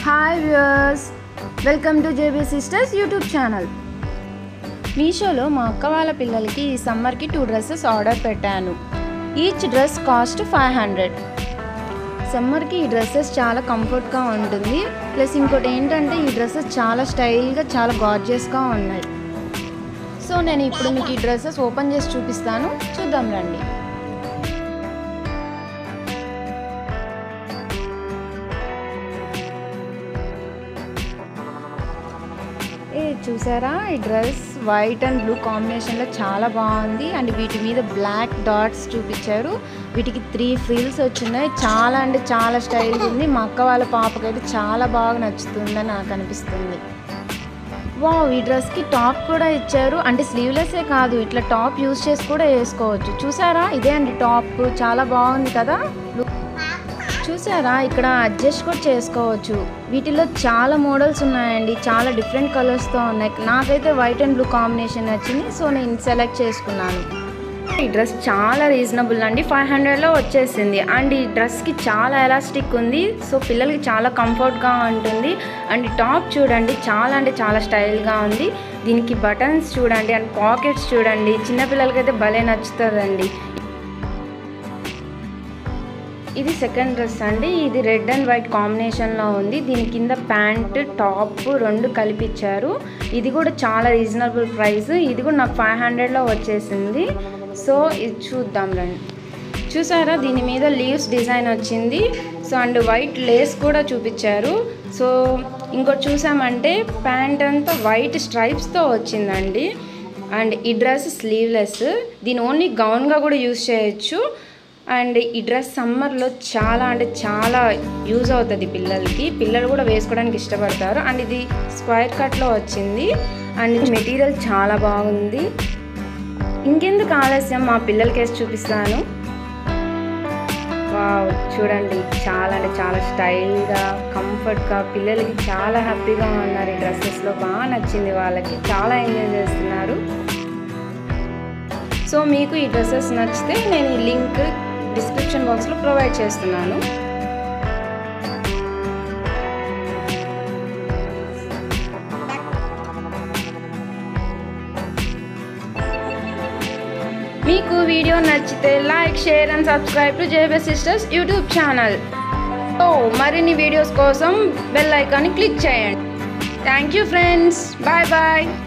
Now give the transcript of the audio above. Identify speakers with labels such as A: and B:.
A: hi viewers welcome to JB sisters YouTube channel మీషోలో మా అక్క వాళ్ళ పిల్లలకి ఈ సమ్మర్కి టూ డ్రెస్సెస్ ఆర్డర్ పెట్టాను each dress cost five hundred సమ్మర్కి ఈ డ్రెస్సెస్ చాలా కంఫర్ట్గా ఉంటుంది ప్లస్ ఇంకోటి ఏంటంటే ఈ డ్రెస్సెస్ చాలా స్టైల్గా చాలా గార్జియస్గా ఉన్నాయి సో నేను ఇప్పుడు మీకు ఈ డ్రెస్సెస్ ఓపెన్ చేసి చూపిస్తాను చూద్దాం రండి ఏ చూసారా ఈ డ్రెస్ వైట్ అండ్ బ్లూ కాంబినేషన్లో చాలా బాగుంది అండ్ వీటి మీద బ్లాక్ డాట్స్ చూపించారు వీటికి త్రీ ఫ్రిల్స్ వచ్చినాయి చాలా అంటే చాలా స్టైల్గా ఉంది మా అక్క వాళ్ళ పాపకైతే చాలా బాగా నచ్చుతుందని నాకు అనిపిస్తుంది వావ్ ఈ డ్రెస్కి టాప్ కూడా ఇచ్చారు అంటే స్లీవ్లెస్సే కాదు ఇట్లా టాప్ యూస్ చేసి కూడా వేసుకోవచ్చు చూసారా ఇదే అండి టాప్ చాలా బాగుంది కదా చూసారా ఇక్కడ అడ్జస్ట్ కూడా చేసుకోవచ్చు వీటిలో చాలా మోడల్స్ ఉన్నాయండి చాలా డిఫరెంట్ కలర్స్తో ఉన్నాయి నాకైతే వైట్ అండ్ బ్లూ కాంబినేషన్ నచ్చింది సో నేను సెలెక్ట్ చేసుకున్నాను ఈ డ్రెస్ చాలా రీజనబుల్ అండి ఫైవ్ హండ్రెడ్లో వచ్చేసింది అండ్ ఈ డ్రెస్కి చాలా ఎలాస్టిక్ ఉంది సో పిల్లలకి చాలా కంఫర్ట్గా ఉంటుంది అండ్ ఈ టాప్ చూడండి చాలా అంటే చాలా స్టైల్గా ఉంది దీనికి బటన్స్ చూడండి అండ్ పాకెట్స్ చూడండి చిన్నపిల్లలకైతే భలే నచ్చుతుందండి ఇది సెకండ్ డ్రెస్ అండి ఇది రెడ్ అండ్ వైట్ కాంబినేషన్లో ఉంది దీని కింద ప్యాంట్ టాప్ రెండు కలిపిచ్చారు ఇది కూడా చాలా రీజనబుల్ ప్రైస్ ఇది కూడా నాకు ఫైవ్ హండ్రెడ్లో వచ్చేసింది సో ఇది చూద్దాం రండి చూసారా దీని మీద లీవ్స్ డిజైన్ వచ్చింది సో అండ్ వైట్ లేస్ కూడా చూపించారు సో ఇంకోటి చూసామంటే ప్యాంట్ అంతా వైట్ స్ట్రైప్స్తో వచ్చిందండి అండ్ ఈ డ్రెస్ స్లీవ్లెస్ దీని ఓన్లీ గౌన్గా కూడా యూస్ చేయొచ్చు అండ్ ఈ డ్రెస్ సమ్మర్లో చాలా అంటే చాలా యూజ్ అవుతుంది పిల్లలకి పిల్లలు కూడా వేసుకోవడానికి ఇష్టపడతారు అండ్ ఇది స్క్వైర్ కట్లో వచ్చింది అండ్ ఇది మెటీరియల్ చాలా బాగుంది ఇంకెందుకు ఆలస్యం మా పిల్లలకి వేసి చూపిస్తాను వావ్ చూడండి చాలా అంటే చాలా స్టైల్గా కంఫర్ట్గా పిల్లలకి చాలా హ్యాపీగా ఉన్నారు ఈ డ్రెస్సెస్లో బాగా నచ్చింది వాళ్ళకి చాలా ఎంజాయ్ చేస్తున్నారు సో మీకు ఈ డ్రెస్సెస్ నచ్చితే నేను ఈ లింక్ డిస్క్రిప్షన్ బాక్స్లో ప్రొవైడ్ చేస్తున్నాను మీకు వీడియో నచ్చితే like share and subscribe to JB sisters YouTube channel ఓ మరిన్ని వీడియోస్ కోసం బెల్ ఐకాన్ని క్లిక్ చేయండి thank you friends bye bye